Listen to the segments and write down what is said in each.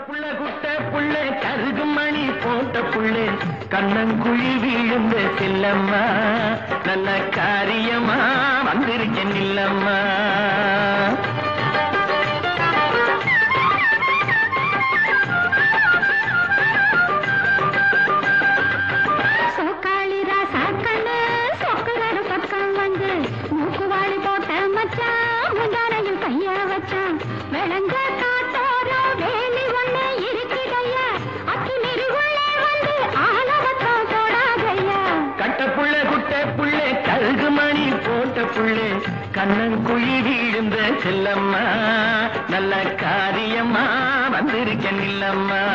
புள்ள குட்ட புள்ள கருகு மணி போட்ட புள்ளே கண்ணங்குழி விழுந்த செல்லம்மா நல்ல காரியமா வந்திருக்கேன் இல்லம்மா சோக்காளி ராசா கண்ணு சொக்குறாரு பக்கம் வந்து மூக்குவாளி போட்ட மச்சான் முந்தானையில் கைய வச்சான் விளங்க காட்டோரோ வேலி ஒண்ணு இருக்குதையா அத்தி நெருகுள்ளே வந்து ஆலவத்தம் போடாதையா கட்ட புள்ள குட்ட புள்ளே கருகு மணி போட்ட புள்ளே கண்ணங்குழி விழுந்த செல்லம்மா நல்ல காரியமா வந்திருக்கேன் இல்லம்மா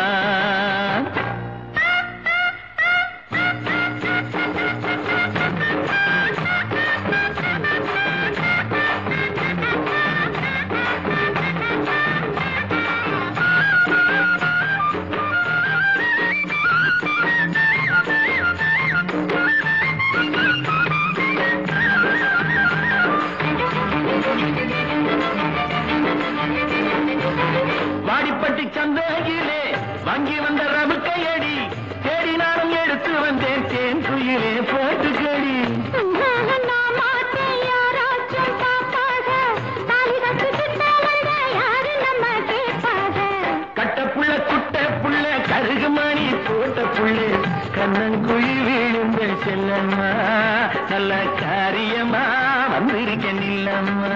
வாடிப்பட்டி சந்தையிலே வாங்கி வந்த ரவுக்கையடி தேடினாலும் எடுத்து வந்தேன் தேன் குயிலே போட்டுக்கடி நான் மாட்டேன் யாராச்சும் பாப்பாக தாலி கட்டுக்கிட்ட வந்த யாரு நம்ம கேட்பாக கட்ட புள்ள குட்ட புள்ள கருகு மணி போட்ட புள்ளே கண்ணங்குழி விழுந்த செல்லம்மா நல்ல காரியமா வந்திருக்கேன் இல்லம்மா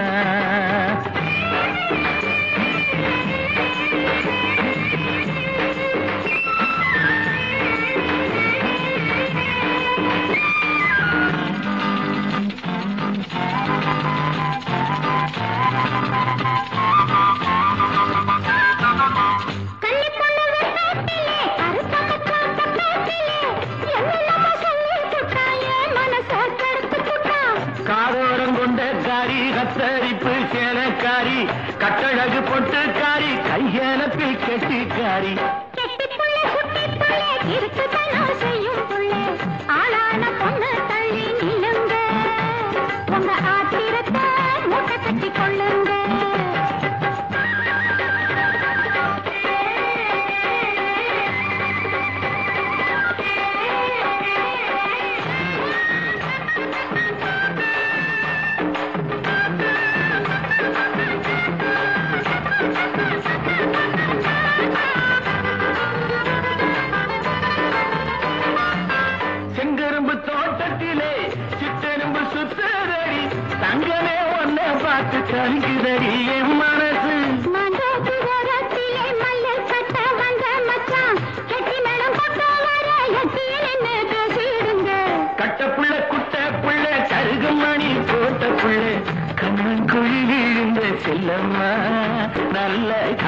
கன்னி பொண்ணு வெண்ணாட்டிலே, கருத்த மச்சான் பக்கத்திலே, என்னென்னமோ சொல்லி புட்டாயே, மனச கெடுத்து புட்டான். காதோரம் கொண்ட காரி கத்தரிப்பு சேலக்காரி கட்டழகு பொட்டுக்காரி கையெனப்பில் கெட்டிக்காரி கெட்டிப் புள்ள, குட்டிப் புள்ள, கிறுக்குத்தனம் செய்யும் புள்ள, ஆளான பொண்ணு தள்ளி நில்லுங்க. உங்க ஆத்திரத்தை மூட்டை கட்டிக் கொள்ளுங்க செங்கரும்பு தோட்டத்திலே சிட்டெரும்பு சுத்துதடி தங்கமே ஒன்ன பார்த்து கருங்குதடி என் மனசு மண்டோக்கு ஓரத்திலே மல்லு கட்ட வந்த மச்சான், கெட்டி மேளம் கொண்டு வர எட்டியில் நின்னு பேசிடுங்க. கட்ட புள்ள குட்ட புள்ள கருகு மணி போட்ட புள்ள கண்ணன் குழி விழுந்த செல்லம்மா நல்ல